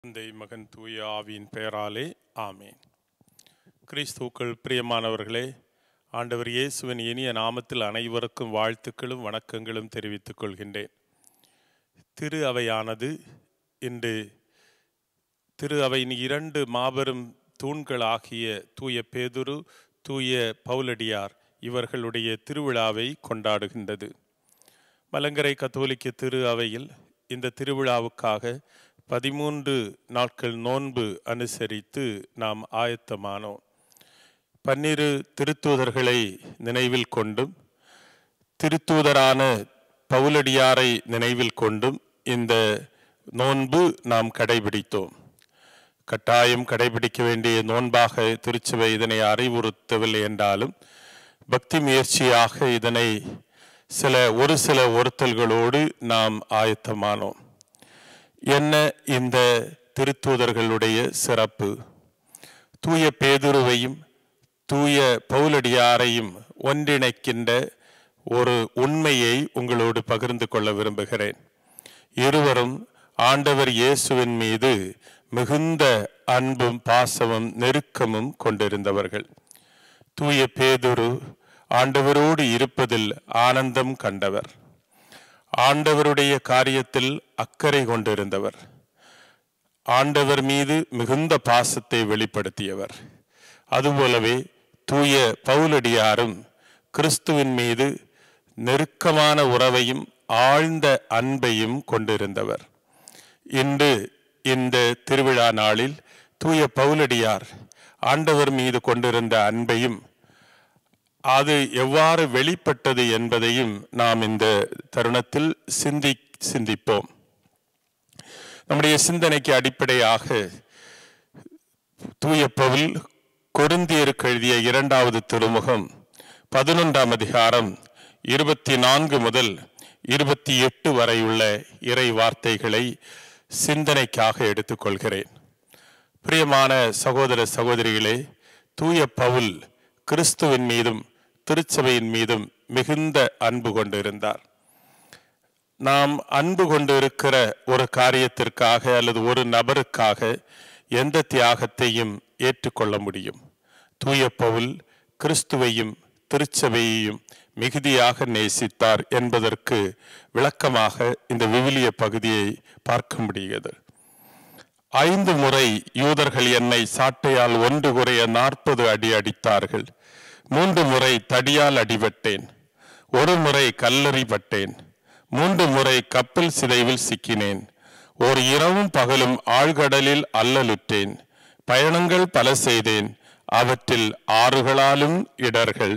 தந்தை மகன் தூய ஆவியின் பெயராலே ஆமேன் கிறிஸ்துக்கள் பிரியமானவர்களே ஆண்டவர் இயேசுவின் இனிய நாமத்தில் அனைவருக்கும் வாழ்த்துக்களும் வணக்கங்களும் தெரிவித்துக் கொள்கின்றேன் திரு அவையானது இன்று திரு அவையின் இரண்டு மாபெரும் தூண்களாகிய தூய பேதுரு தூய பவுலடியார் இவர்களுடைய திருவிழாவை கொண்டாடுகின்றது மலங்கரை கத்தோலிக்க திரு அவையில் இந்த திருவிழாவுக்காக பதிமூன்று நாட்கள் நோன்பு அனுசரித்து நாம் ஆயத்தமானோம் பன்னிரு திருத்தூதர்களை நினைவில் கொண்டும் திருத்தூதரான பவுலடியாரை நினைவில் கொண்டும் இந்த நோன்பு நாம் கடைபிடித்தோம் கட்டாயம் கடைபிடிக்க வேண்டிய நோன்பாக திருச்சபை இதனை அறிவுறுத்தவில்லை என்றாலும் பக்தி முயற்சியாக இதனை சில ஒரு சில ஒருத்தல்களோடு நாம் ஆயத்தமானோம் என்ன இந்த திருத்தூதர்களுடைய சிறப்பு தூய பேதுருவையும் தூய பவுலடியாரையும் ஒன்றிணைக்கின்ற ஒரு உண்மையை உங்களோடு பகிர்ந்து கொள்ள விரும்புகிறேன் இருவரும் ஆண்டவர் இயேசுவின் மீது மிகுந்த அன்பும் பாசமும் நெருக்கமும் கொண்டிருந்தவர்கள் தூய பேதுரு ஆண்டவரோடு இருப்பதில் ஆனந்தம் கண்டவர் ஆண்டவருடைய காரியத்தில் அக்கறை கொண்டிருந்தவர் ஆண்டவர் மீது மிகுந்த பாசத்தை வெளிப்படுத்தியவர் அதுபோலவே தூய பவுலடியாரும் கிறிஸ்துவின் மீது நெருக்கமான உறவையும் ஆழ்ந்த அன்பையும் கொண்டிருந்தவர் இன்று இந்த திருவிழா நாளில் தூய பவுலடியார் ஆண்டவர் மீது கொண்டிருந்த அன்பையும் அது எவ்வாறு வெளிப்பட்டது என்பதையும் நாம் இந்த தருணத்தில் சிந்தி சிந்திப்போம் நம்முடைய சிந்தனைக்கு அடிப்படையாக தூய பவுல் கொருந்தியருக்கு எழுதிய இரண்டாவது திருமுகம் பதினொன்றாம் அதிகாரம் இருபத்தி நான்கு முதல் இருபத்தி எட்டு வரை உள்ள இறை வார்த்தைகளை சிந்தனைக்காக எடுத்துக்கொள்கிறேன் பிரியமான சகோதர சகோதரிகளே தூய பவுல் கிறிஸ்துவின் மீதும் திருச்சபையின் மீதும் மிகுந்த அன்பு கொண்டிருந்தார் நாம் அன்பு கொண்டு இருக்கிற ஒரு காரியத்திற்காக அல்லது ஒரு நபருக்காக எந்த தியாகத்தையும் ஏற்றுக்கொள்ள முடியும் தூய பவுல் கிறிஸ்துவையும் திருச்சபையையும் மிகுதியாக நேசித்தார் என்பதற்கு விளக்கமாக இந்த விவிலிய பகுதியை பார்க்க முடிகிறது ஐந்து முறை யூதர்கள் என்னை சாட்டையால் ஒன்று குறைய நாற்பது அடி அடித்தார்கள் மூன்று முறை தடியால் அடிபட்டேன் ஒரு முறை கல்லறிப்பட்டேன் மூன்று முறை கப்பல் சிதைவில் சிக்கினேன் ஒரு இரவும் பகலும் ஆழ்கடலில் அல்லலுற்றேன் பயணங்கள் பல செய்தேன் அவற்றில் ஆறுகளாலும் இடர்கள்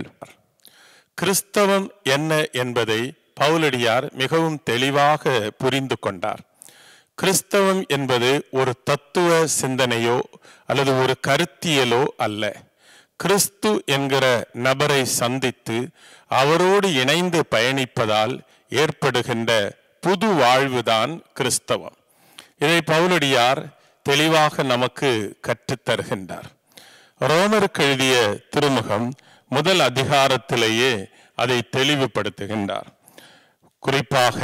கிறிஸ்தவம் என்ன என்பதை பவுலடியார் மிகவும் தெளிவாக புரிந்து கொண்டார் கிறிஸ்தவம் என்பது ஒரு தத்துவ சிந்தனையோ அல்லது ஒரு கருத்தியலோ அல்ல கிறிஸ்து என்கிற நபரை சந்தித்து அவரோடு இணைந்து பயணிப்பதால் ஏற்படுகின்ற புது வாழ்வுதான் கிறிஸ்தவம் இதை பவுலடியார் தெளிவாக நமக்கு கற்றுத்தருகின்றார் ரோமருக்கு எழுதிய திருமுகம் முதல் அதிகாரத்திலேயே அதை தெளிவுபடுத்துகின்றார் குறிப்பாக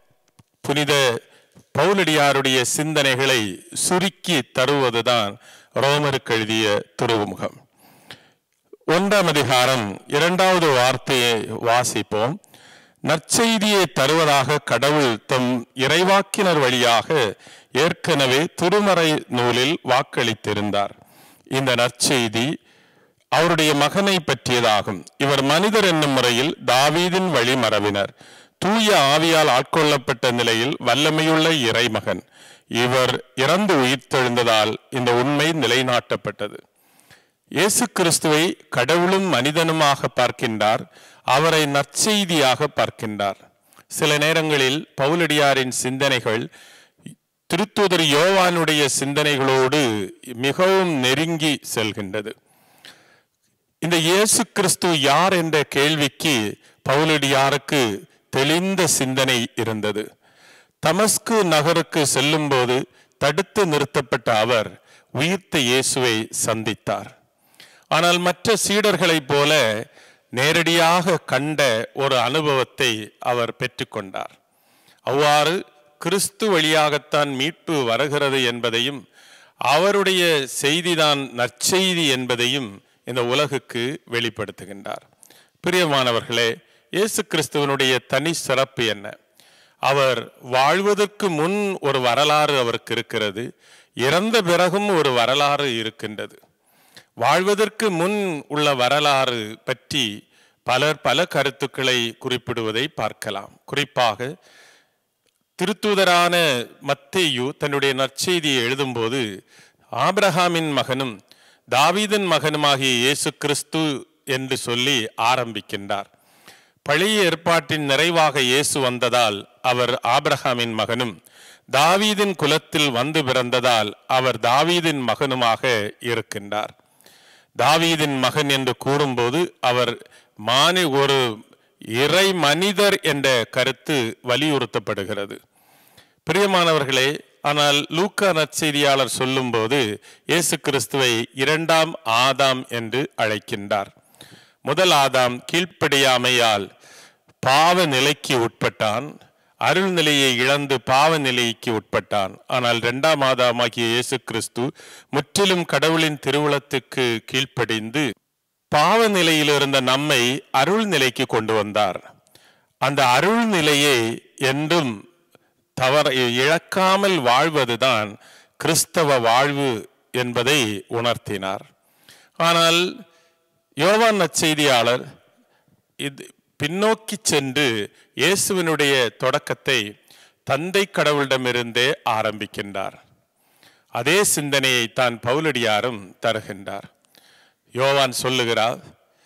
புனித பவுலடியாருடைய சிந்தனைகளை சுருக்கி தருவதுதான் ரோமருக்கு எழுதிய திருமுகம் ஒன்றாம் அதிகாரம் இரண்டாவது வார்த்தையை வாசிப்போம் நற்செய்தியை தருவதாக கடவுள் தம் இறைவாக்கினர் வழியாக ஏற்கனவே திருமறை நூலில் வாக்களித்திருந்தார் இந்த நற்செய்தி அவருடைய மகனை பற்றியதாகும் இவர் மனிதர் என்னும் முறையில் தாவீதின் வழிமரபினர் தூய ஆவியால் ஆட்கொள்ளப்பட்ட நிலையில் வல்லமையுள்ள இறைமகன் இவர் இறந்து உயிர்த்தெழுந்ததால் இந்த உண்மை நிலைநாட்டப்பட்டது இயேசு கிறிஸ்துவை கடவுளும் மனிதனுமாக பார்க்கின்றார் அவரை நற்செய்தியாக பார்க்கின்றார் சில நேரங்களில் பவுலடியாரின் சிந்தனைகள் திருத்தூதர் யோவானுடைய சிந்தனைகளோடு மிகவும் நெருங்கி செல்கின்றது இந்த இயேசு கிறிஸ்து யார் என்ற கேள்விக்கு பவுலடியாருக்கு தெளிந்த சிந்தனை இருந்தது தமஸ்கு நகருக்கு செல்லும்போது தடுத்து நிறுத்தப்பட்ட அவர் உயிர்த்த இயேசுவை சந்தித்தார் ஆனால் மற்ற சீடர்களைப் போல நேரடியாக கண்ட ஒரு அனுபவத்தை அவர் பெற்றுக்கொண்டார் அவ்வாறு கிறிஸ்து வழியாகத்தான் மீட்பு வருகிறது என்பதையும் அவருடைய செய்திதான் நற்செய்தி என்பதையும் இந்த உலகுக்கு வெளிப்படுத்துகின்றார் பிரியமானவர்களே இயேசு கிறிஸ்துவனுடைய தனி சிறப்பு என்ன அவர் வாழ்வதற்கு முன் ஒரு வரலாறு அவருக்கு இருக்கிறது இறந்த பிறகும் ஒரு வரலாறு இருக்கின்றது வாழ்வதற்கு முன் உள்ள வரலாறு பற்றி பலர் பல கருத்துக்களை குறிப்பிடுவதை பார்க்கலாம் குறிப்பாக திருத்தூதரான மத்தேயு தன்னுடைய நற்செய்தியை எழுதும்போது ஆபிரகாமின் மகனும் தாவீதின் மகனுமாகிய இயேசு கிறிஸ்து என்று சொல்லி ஆரம்பிக்கின்றார் பழைய ஏற்பாட்டின் நிறைவாக இயேசு வந்ததால் அவர் ஆபிரகாமின் மகனும் தாவீதின் குலத்தில் வந்து பிறந்ததால் அவர் தாவீதின் மகனுமாக இருக்கின்றார் தாவீதின் மகன் என்று கூறும்போது அவர் மானி ஒரு இறை மனிதர் என்ற கருத்து வலியுறுத்தப்படுகிறது பிரியமானவர்களே ஆனால் லூக்கா நற்செய்தியாளர் சொல்லும்போது இயேசு கிறிஸ்துவை இரண்டாம் ஆதாம் என்று அழைக்கின்றார் முதல் ஆதாம் கீழ்ப்படியாமையால் பாவ நிலைக்கு உட்பட்டான் அருள் நிலையை இழந்து பாவ நிலைக்கு உட்பட்டான் ஆனால் இரண்டாம் ஆதாமாகிய இயேசு கிறிஸ்து முற்றிலும் கடவுளின் திருவுளத்துக்கு கீழ்ப்படிந்து பாவ நிலையில் இருந்த நம்மை அருள் நிலைக்கு கொண்டு வந்தார் அந்த அருள் நிலையை என்றும் தவற இழக்காமல் வாழ்வதுதான் கிறிஸ்தவ வாழ்வு என்பதை உணர்த்தினார் ஆனால் யோவான் நற்செய்தியாளர் இது பின்னோக்கி சென்று இயேசுவினுடைய தொடக்கத்தை தந்தை கடவுளிடமிருந்தே ஆரம்பிக்கின்றார் அதே சிந்தனையை தான் பவுலடியாரும் தருகின்றார் யோவான் சொல்லுகிறார்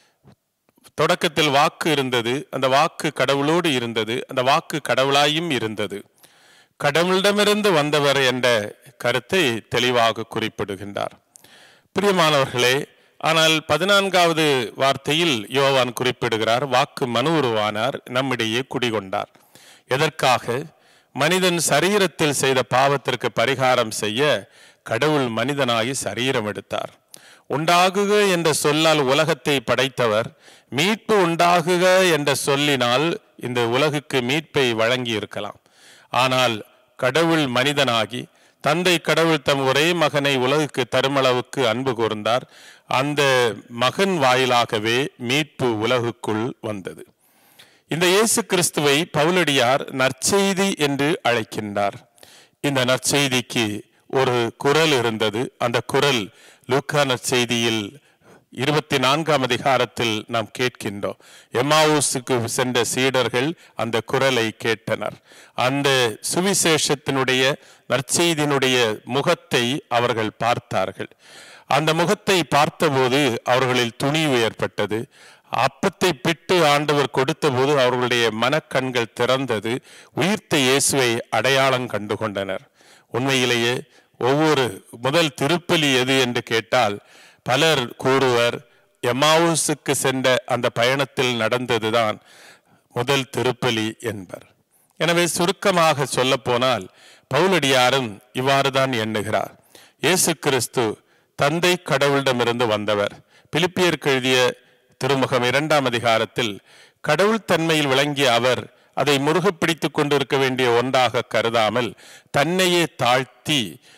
தொடக்கத்தில் வாக்கு இருந்தது அந்த வாக்கு கடவுளோடு இருந்தது அந்த வாக்கு கடவுளாயும் இருந்தது கடவுளிடமிருந்து வந்தவர் என்ற கருத்தை தெளிவாக குறிப்பிடுகின்றார் பிரியமானவர்களே ஆனால் பதினான்காவது வார்த்தையில் யோவான் குறிப்பிடுகிறார் வாக்கு மனு உருவானார் நம்மிடையே குடிகொண்டார் எதற்காக மனிதன் சரீரத்தில் செய்த பாவத்திற்கு பரிகாரம் செய்ய கடவுள் மனிதனாகி சரீரம் எடுத்தார் உண்டாகுக என்ற சொல்லால் உலகத்தை படைத்தவர் மீட்பு உண்டாகுக என்ற சொல்லினால் இந்த உலகுக்கு மீட்பை வழங்கி இருக்கலாம் ஆனால் கடவுள் மனிதனாகி தந்தை கடவுள் தம் ஒரே மகனை உலகுக்கு தருமளவுக்கு அன்பு கூர்ந்தார் அந்த மகன் வாயிலாகவே மீட்பு உலகுக்குள் வந்தது இந்த இயேசு கிறிஸ்துவை பவுலடியார் நற்செய்தி என்று அழைக்கின்றார் இந்த நற்செய்திக்கு ஒரு குரல் இருந்தது அந்த குரல் லூக்கா நற்செய்தியில் இருபத்தி நான்காம் அதிகாரத்தில் நாம் கேட்கின்றோம் எம்மாவூசுக்கு சென்ற சீடர்கள் அந்த குரலை கேட்டனர் அந்த சுவிசேஷத்தினுடைய நற்செய்தியினுடைய முகத்தை அவர்கள் பார்த்தார்கள் அந்த முகத்தை பார்த்தபோது அவர்களில் துணிவு ஏற்பட்டது அப்பத்தை பிட்டு ஆண்டவர் கொடுத்தபோது அவர்களுடைய மனக்கண்கள் திறந்தது உயிர்த்த இயேசுவை அடையாளம் கண்டு கொண்டனர் உண்மையிலேயே ஒவ்வொரு முதல் திருப்பலி எது என்று கேட்டால் பலர் கூறுவர் எமாவுஸுக்கு சென்ற அந்த பயணத்தில் நடந்ததுதான் முதல் திருப்பலி என்பர் எனவே சுருக்கமாக சொல்ல போனால் பவுலடியாரும் இவ்வாறு தான் எண்ணுகிறார் இயேசு கிறிஸ்து தந்தை கடவுளிடமிருந்து வந்தவர் பிலிப்பியருக்கு எழுதிய திருமுகம் இரண்டாம் அதிகாரத்தில் கடவுள் தன்மையில் விளங்கிய அவர் அதை முருகப்பிடித்துக் கொண்டிருக்க வேண்டிய ஒன்றாக கருதாமல் தன்னையே தாழ்த்தி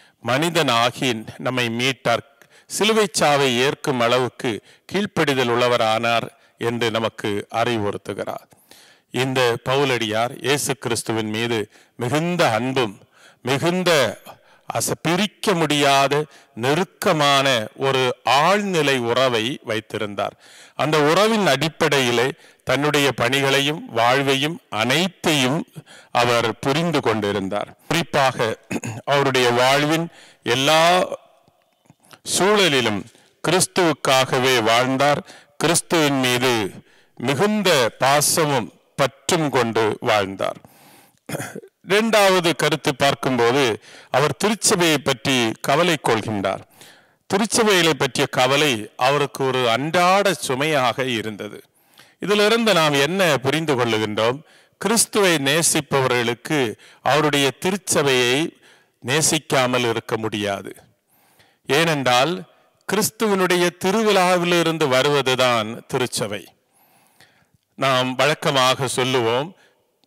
மனிதனாகி நம்மை மீட்டார் சிலுவை சாவை ஏற்கும் அளவுக்கு கீழ்ப்படிதல் உள்ளவர் ஆனார் என்று நமக்கு அறிவுறுத்துகிறார் இந்த பவுலடியார் இயேசு கிறிஸ்துவின் மீது மிகுந்த அன்பும் மிகுந்த அச பிரிக்க முடியாத நெருக்கமான ஒரு ஆழ்நிலை உறவை வைத்திருந்தார் அந்த உறவின் அடிப்படையிலே தன்னுடைய பணிகளையும் வாழ்வையும் அனைத்தையும் அவர் புரிந்து கொண்டிருந்தார் குறிப்பாக அவருடைய வாழ்வின் எல்லா சூழலிலும் கிறிஸ்துவுக்காகவே வாழ்ந்தார் கிறிஸ்துவின் மீது மிகுந்த பாசமும் பற்றும் கொண்டு வாழ்ந்தார் இரண்டாவது கருத்து பார்க்கும்போது அவர் திருச்சபையை பற்றி கவலை கொள்கின்றார் திருச்சபைகளை பற்றிய கவலை அவருக்கு ஒரு அன்றாட சுமையாக இருந்தது இதிலிருந்து நாம் என்ன புரிந்து கொள்ளுகின்றோம் கிறிஸ்துவை நேசிப்பவர்களுக்கு அவருடைய திருச்சபையை நேசிக்காமல் இருக்க முடியாது ஏனென்றால் கிறிஸ்துவனுடைய திருவிழாவிலிருந்து வருவதுதான் திருச்சபை நாம் வழக்கமாக சொல்லுவோம்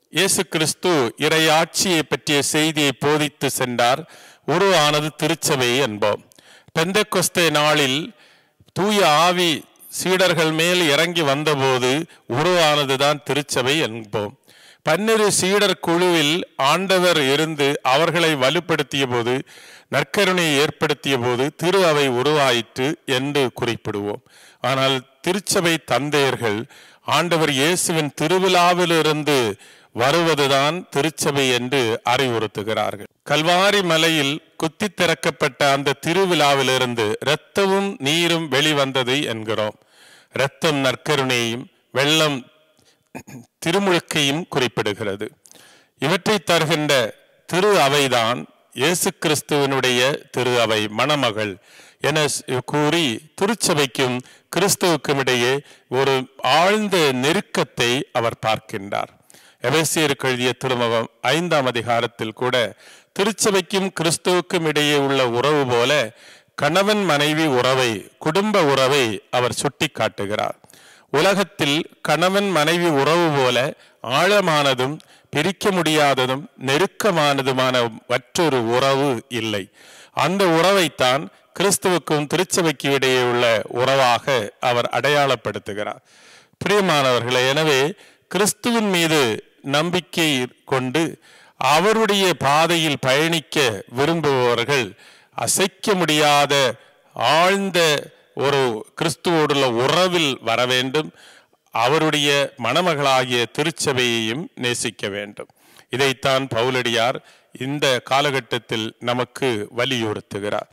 இயேசு கிறிஸ்து இறையாட்சியை பற்றிய செய்தியை போதித்து சென்றார் உருவானது திருச்சபை என்போம் பெந்தெக்கொஸ்தே நாளில் தூய ஆவி சீடர்கள் மேல் இறங்கி வந்தபோது உருவானதுதான் திருச்சபை என்போம் பன்னிரு சீடர் குழுவில் ஆண்டவர் இருந்து அவர்களை வலுப்படுத்திய போது நற்கருணையை ஏற்படுத்திய போது திரு அவை உருவாயிற்று என்று குறிப்பிடுவோம் ஆனால் திருச்சபை தந்தையர்கள் ஆண்டவர் இயேசுவின் திருவிழாவிலிருந்து வருவதுதான் திருச்சபை என்று அறிவுறுத்துகிறார்கள் கல்வாரி மலையில் குத்தி திறக்கப்பட்ட அந்த திருவிழாவிலிருந்து இரத்தமும் நீரும் வெளிவந்தது என்கிறோம் இரத்தம் நற்கருணையும் வெள்ளம் திருமுழுக்கையும் குறிப்பிடுகிறது இவற்றை தருகின்ற திரு அவைதான் இயேசு கிறிஸ்துவனுடைய திரு அவை மணமகள் என ஸ்- கூறி திருச்சபைக்கும் கிறிஸ்துவுக்கும் இடையே ஒரு ஆழ்ந்த நெருக்கத்தை அவர் பார்க்கின்றார் எபேசியருக்கு எழுதிய திருமுகம் ஐந்தாம் அதிகாரத்தில் கூட திருச்சபைக்கும் கிறிஸ்துவுக்கும் இடையே உள்ள உறவு போல கணவன் மனைவி உறவை குடும்ப உறவை அவர் சுட்டி காட்டுகிறார் உலகத்தில் கணவன் மனைவி உறவு போல ஆழமானதும் பிரிக்க முடியாததும் நெருக்கமானதுமான மற்றொரு உறவு இல்லை அந்த உறவைத்தான் கிறிஸ்துவுக்கும் திருச்சபைக்கு இடையே உள்ள உறவாக அவர் அடையாளப்படுத்துகிறார் பிரியமானவர்களே எனவே கிறிஸ்துவின் மீது நம்பிக்கை கொண்டு அவருடைய பாதையில் பயணிக்க விரும்புபவர்கள் அசைக்க முடியாத ஆழ்ந்த ஒரு கிறிஸ்துவோடுள்ள உறவில் வர வேண்டும் அவருடைய மணமகளாகிய திருச்சபையையும் நேசிக்க வேண்டும் இதைத்தான் பவுலடியார் இந்த காலகட்டத்தில் நமக்கு வலியுறுத்துகிறார்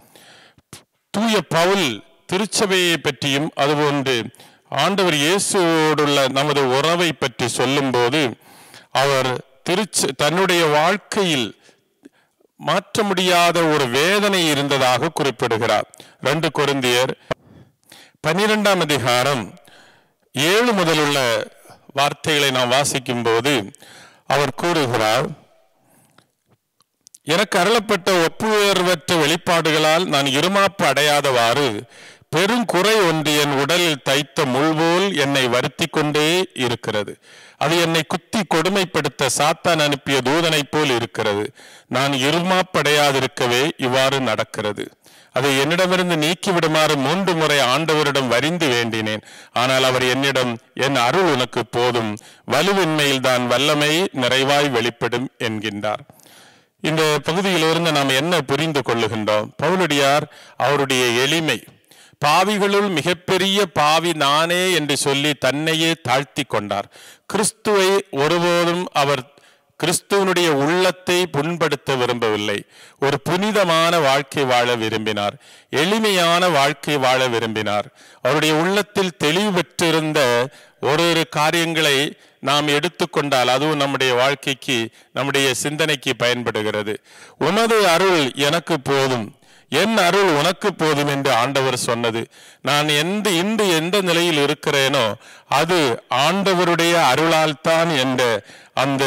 தூய பவுல் திருச்சபையை பற்றியும் அதுபோன்று ஆண்டவர் இயேசுவோடுள்ள நமது உறவை பற்றி சொல்லும்போது அவர் திருச்ச தன்னுடைய வாழ்க்கையில் மாற்ற முடியாத ஒரு வேதனை இருந்ததாக குறிப்பிடுகிறார் ரெண்டு கொரிந்தியர் பன்னிரெண்டாம் அதிகாரம் ஏழு முதலுள்ள வார்த்தைகளை நாம் வாசிக்கும் போது அவர் கூறுகிறார் எனக்கு அருளப்பட்ட ஒப்புயர்வற்ற வெளிப்பாடுகளால் நான் இருமாப்பு அடையாதவாறு பெருங்குறை ஒன்று என் உடலில் தைத்த முள்போல் என்னை வருத்தி கொண்டே இருக்கிறது அது என்னை குத்தி கொடுமைப்படுத்த சாத்தான் அனுப்பிய தூதனைப் போல் இருக்கிறது நான் இருமாப்படையாதிருக்கவே இவ்வாறு நடக்கிறது அதை என்னிடமிருந்து நீக்கிவிடுமாறு மூன்று முறை ஆண்டவரிடம் வரிந்து வேண்டினேன் ஆனால் அவர் என்னிடம் என் அருள் உனக்கு போதும் வலுவின்மையில் தான் வல்லமை நிறைவாய் வெளிப்படும் என்கின்றார் இந்த பகுதியிலிருந்து நாம் என்ன புரிந்து கொள்ளுகின்றோம் பவுலடியார் அவருடைய எளிமை பாவிகளுள் மிகப்பெரிய பாவி நானே என்று சொல்லி தன்னையே தாழ்த்தி கொண்டார் கிறிஸ்துவை ஒருபோதும் அவர் கிறிஸ்துவனுடைய உள்ளத்தை புண்படுத்த விரும்பவில்லை ஒரு புனிதமான வாழ்க்கை வாழ விரும்பினார் எளிமையான வாழ்க்கை வாழ விரும்பினார் அவருடைய உள்ளத்தில் தெளிவு பெற்றிருந்த ஒரு ஒரு காரியங்களை நாம் எடுத்துக்கொண்டால் அதுவும் நம்முடைய வாழ்க்கைக்கு நம்முடைய சிந்தனைக்கு பயன்படுகிறது உமது அருள் எனக்கு போதும் என் அருள் உனக்கு போதும் என்று ஆண்டவர் சொன்னது நான் எந்த இன்று எந்த நிலையில் இருக்கிறேனோ அது ஆண்டவருடைய அருளால் தான் என்ற அந்த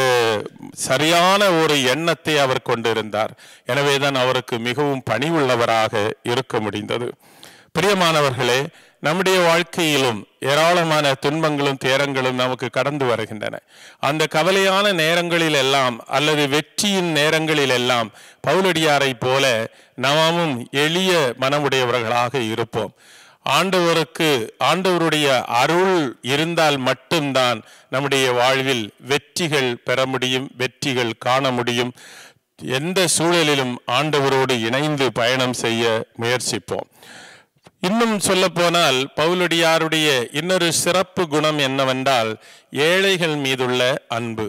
சரியான ஒரு எண்ணத்தை அவர் கொண்டிருந்தார் எனவேதான் அவருக்கு மிகவும் பணிவுள்ளவராக இருக்க முடிந்தது பிரியமானவர்களே நம்முடைய வாழ்க்கையிலும் ஏராளமான துன்பங்களும் துயரங்களும் நமக்கு கடந்து வருகின்றன அந்த கவலையான நேரங்களில் எல்லாம் அல்லது வெற்றியின் நேரங்களில் எல்லாம் பவுலடியாரை போல நாமும் எளிய மனமுடையவர்களாக இருப்போம் ஆண்டவருக்கு ஆண்டவருடைய அருள் இருந்தால் மட்டும்தான் நம்முடைய வாழ்வில் வெற்றிகள் பெற முடியும் வெற்றிகள் காண முடியும் எந்த சூழலிலும் ஆண்டவரோடு இணைந்து பயணம் செய்ய முயற்சிப்போம் இன்னும் சொல்ல போனால் பவுலடியாருடைய இன்னொரு சிறப்பு குணம் என்னவென்றால் ஏழைகள் மீதுள்ள அன்பு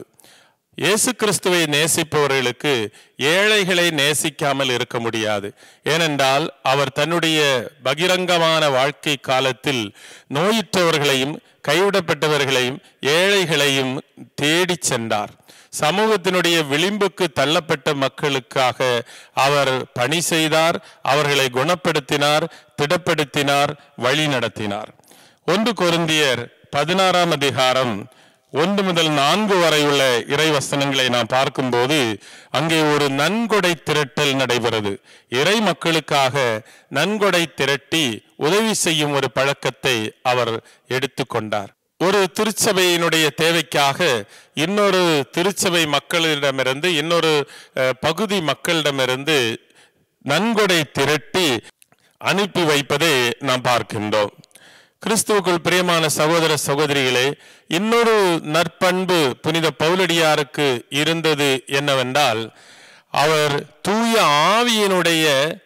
இயேசு கிறிஸ்துவை நேசிப்பவர்களுக்கு ஏழைகளை நேசிக்காமல் இருக்க முடியாது ஏனென்றால் அவர் தன்னுடைய பகிரங்கமான வாழ்க்கை காலத்தில் நோயுற்றவர்களையும் கைவிடப்பட்டவர்களையும் ஏழைகளையும் தேடிச் சென்றார் சமூகத்தினுடைய விளிம்புக்கு தள்ளப்பட்ட மக்களுக்காக அவர் பணி செய்தார் அவர்களை குணப்படுத்தினார் திடப்படுத்தினார் வழி நடத்தினார் ஒன்று கொருந்தியர் பதினாறாம் அதிகாரம் ஒன்று முதல் நான்கு வரை உள்ள இறைவசனங்களை நாம் பார்க்கும்போது அங்கே ஒரு நன்கொடை திரட்டல் நடைபெறுது இறை மக்களுக்காக நன்கொடை திரட்டி உதவி செய்யும் ஒரு பழக்கத்தை அவர் எடுத்துக்கொண்டார் ஒரு திருச்சபையினுடைய தேவைக்காக இன்னொரு திருச்சபை மக்களிடமிருந்து இன்னொரு அஹ், பகுதி மக்களிடமிருந்து நன்கொடை திரட்டி அனுப்பி வைப்பதை நாம் பார்க்கின்றோம் கிறிஸ்துவுக்குள் பிரியமான சகோதர சகோதரிகளே இன்னொரு நற்பண்பு புனித பவுலடியாருக்கு இருந்தது என்னவென்றால் அவர் தூய ஆவியினுடைய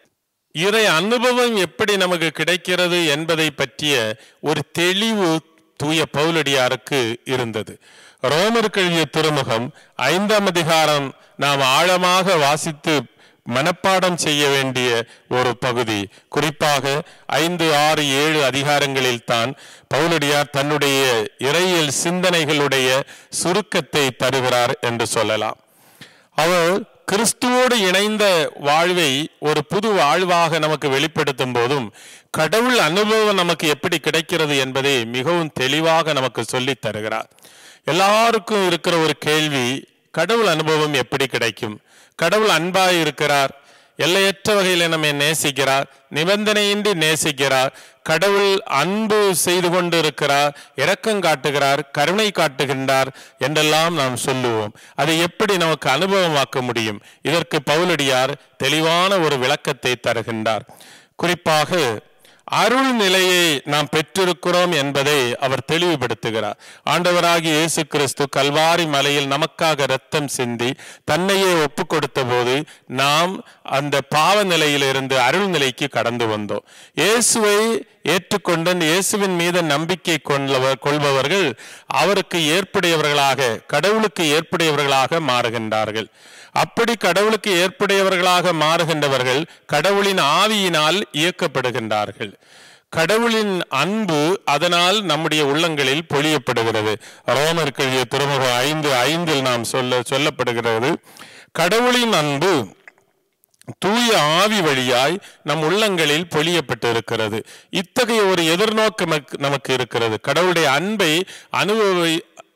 இறை அனுபவம் எப்படி நமக்கு கிடைக்கிறது என்பதை பற்றிய ஒரு தெளிவு தூய பவுலடியாருக்கு இருந்தது ரோமர் கழுவிய திருமுகம் ஐந்தாம் அதிகாரம் நாம் ஆழமாக வாசித்து மனப்பாடம் செய்ய வேண்டிய ஒரு பகுதி குறிப்பாக ஐந்து ஆறு ஏழு அதிகாரங்களில் தான் பவுலடியார் தன்னுடைய இறையியல் சிந்தனைகளுடைய சுருக்கத்தை தருகிறார் என்று சொல்லலாம் அவர் கிறிஸ்துவோடு இணைந்த வாழ்வை ஒரு புது வாழ்வாக நமக்கு வெளிப்படுத்தும் போதும் கடவுள் அனுபவம் நமக்கு எப்படி கிடைக்கிறது என்பதை மிகவும் தெளிவாக நமக்கு சொல்லித் தருகிறார் எல்லாருக்கும் இருக்கிற ஒரு கேள்வி கடவுள் அனுபவம் எப்படி கிடைக்கும் கடவுள் அன்பாய் இருக்கிறார் எல்லையற்ற வகையில் நம்மை நேசிக்கிறார் நிபந்தனையின்றி நேசிக்கிறார் கடவுள் அன்பு செய்து கொண்டு இருக்கிறார் இரக்கம் காட்டுகிறார் கருணை காட்டுகின்றார் என்றெல்லாம் நாம் சொல்லுவோம் அதை எப்படி நமக்கு அனுபவமாக்க முடியும் இதற்கு பவுலடியார் தெளிவான ஒரு விளக்கத்தை தருகின்றார் குறிப்பாக அருள் நிலையை நாம் பெற்றிருக்கிறோம் என்பதை அவர் தெளிவுபடுத்துகிறார் ஆண்டவராகிய இயேசு கிறிஸ்து கல்வாரி மலையில் நமக்காக இரத்தம் சிந்தி தன்னையே ஒப்பு கொடுத்த போது நாம் அந்த பாவ நிலையிலிருந்து அருள் நிலைக்கு கடந்து வந்தோம் இயேசுவை ஏற்றுக்கொண்டு இயேசுவின் மீது நம்பிக்கை கொள்ளவர் கொள்பவர்கள் அவருக்கு ஏற்புடையவர்களாக கடவுளுக்கு ஏற்புடையவர்களாக மாறுகின்றார்கள் அப்படி கடவுளுக்கு ஏற்புடையவர்களாக மாறுகின்றவர்கள் கடவுளின் ஆவியினால் இயக்கப்படுகின்றார்கள் கடவுளின் அன்பு அதனால் நம்முடைய உள்ளங்களில் பொழியப்படுகிறது ரோமர் கழிய திருமுகம் ஐந்து ஐந்தில் நாம் சொல்ல சொல்லப்படுகிறது கடவுளின் அன்பு தூய ஆவி வழியாய் நம் உள்ளங்களில் பொழியப்பட்டிருக்கிறது இத்தகைய ஒரு எதிர்நோக்கு நமக்கு- நமக்கு இருக்கிறது கடவுளுடைய அன்பை அனுபவி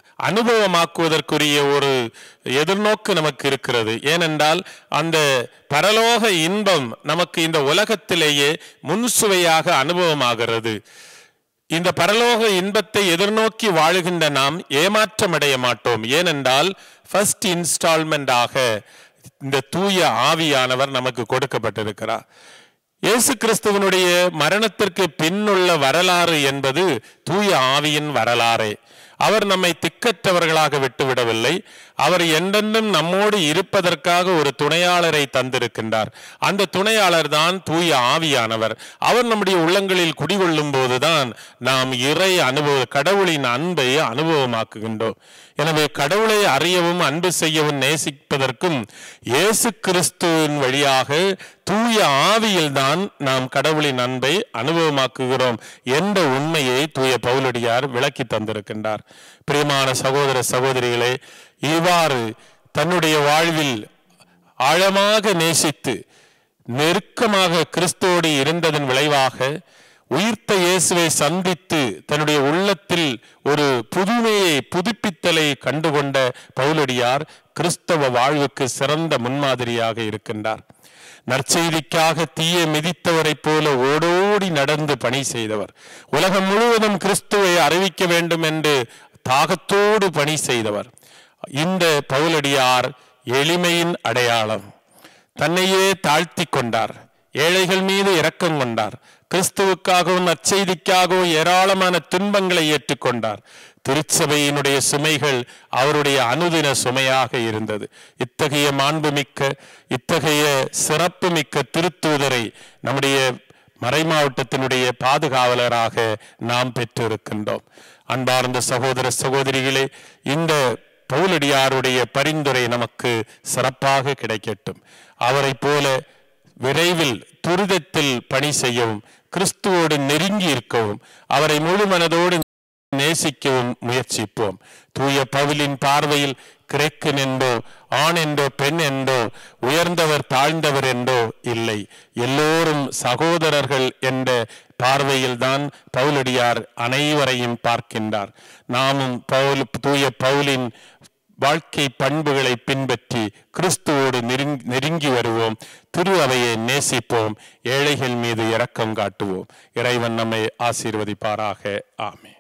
அனுபவமாக்குவதற்குரிய ஒரு எதிர்நோக்கு நமக்கு இருக்கிறது ஏனென்றால் அந்த பரலோக இன்பம் நமக்கு இந்த உலகத்திலேயே முன்சுவையாக அனுபவமாகிறது இந்த பரலோக இன்பத்தை எதிர்நோக்கி வாழுகின்ற நாம் ஏமாற்றமடைய மாட்டோம் ஏனென்றால் ஃபர்ஸ்ட் இன்ஸ்டால்மெண்டாக இந்த தூய ஆவியானவர் நமக்கு கொடுக்கப்பட்டிருக்கிறார் இயேசு கிறிஸ்துவனுடைய மரணத்திற்கு பின்னுள்ள வரலாறு என்பது தூய ஆவியின் வரலாறே அவர் நம்மை திக்கற்றவர்களாக விட்டுவிடவில்லை அவர் என்றென்றும் நம்மோடு இருப்பதற்காக ஒரு துணையாளரை தந்திருக்கின்றார் அந்த துணையாளர் தான் தூய ஆவியானவர் அவர் நம்முடைய உள்ளங்களில் குடிகொள்ளும் போதுதான் நாம் இறை அனுபவ கடவுளின் அன்பை அனுபவமாக்குகின்றோம் எனவே கடவுளை அறியவும் அன்பு செய்யவும் நேசிப்பதற்கும் இயேசு கிறிஸ்துவின் வழியாக தூய ஆவியில்தான் நாம் கடவுளின் அன்பை அனுபவமாக்குகிறோம் என்ற உண்மையை தூய பவுலடியார் விளக்கி தந்திருக்கின்றார் பிரியமான சகோதர சகோதரிகளே இவ்வாறு தன்னுடைய வாழ்வில் ஆழமாக நேசித்து நெருக்கமாக கிறிஸ்துவோடு இருந்ததன் விளைவாக உயிர்த்த இயேசுவை சந்தித்து தன்னுடைய உள்ளத்தில் ஒரு புதுமையை புதுப்பித்தலை கண்டுகொண்ட பவுலடியார் கிறிஸ்தவ வாழ்வுக்கு சிறந்த முன்மாதிரியாக இருக்கின்றார் நற்செய்திக்காக தீய மிதித்தவரைப் போல ஓடோடி நடந்து பணி செய்தவர் உலகம் முழுவதும் கிறிஸ்துவை அறிவிக்க வேண்டும் என்று தாகத்தோடு பணி செய்தவர் இந்த பவுலடியார் எளிமையின் அடையாளம் தன்னையே தாழ்த்தி கொண்டார் ஏழைகள் மீது இரக்கம் கொண்டார் கிறிஸ்துவுக்காகவும் நற்செய்திக்காகவும் ஏராளமான துன்பங்களை ஏற்றுக்கொண்டார் திருச்சபையினுடைய சுமைகள் அவருடைய அனுதின சுமையாக இருந்தது இத்தகைய மாண்புமிக்க இத்தகைய சிறப்புமிக்க திருத்தூதரை நம்முடைய மறைமாவட்டத்தினுடைய பாதுகாவலராக நாம் பெற்றிருக்கின்றோம் அன்பார்ந்த சகோதர சகோதரிகளே இந்த பவுலடியாருடைய பரிந்துரை நமக்கு சிறப்பாக கிடைக்கட்டும் அவரைப் போல விரைவில் துரிதத்தில் பணி செய்யவும் கிறிஸ்துவோடு நெருங்கி இருக்கவும் அவரை முழு மனதோடு நேசிக்கவும் முயற்சிப்போம் தூய பவுலின் பார்வையில் கிரேக்கன் என்றோ ஆண் என்றோ பெண் என்றோ உயர்ந்தவர் தாழ்ந்தவர் என்றோ இல்லை எல்லோரும் சகோதரர்கள் என்ற பார்வையில்தான் பவுலடியார் அனைவரையும் பார்க்கின்றார் நாமும் பவுல் தூய பவுலின் வாழ்க்கை பண்புகளை பின்பற்றி கிறிஸ்துவோடு நெருங்கி நெருங்கி வருவோம் திரு அவையை நேசிப்போம் ஏழைகள் மீது இரக்கம் காட்டுவோம் இறைவன் நம்மை ஆசீர்வதிப்பாராக ஆமே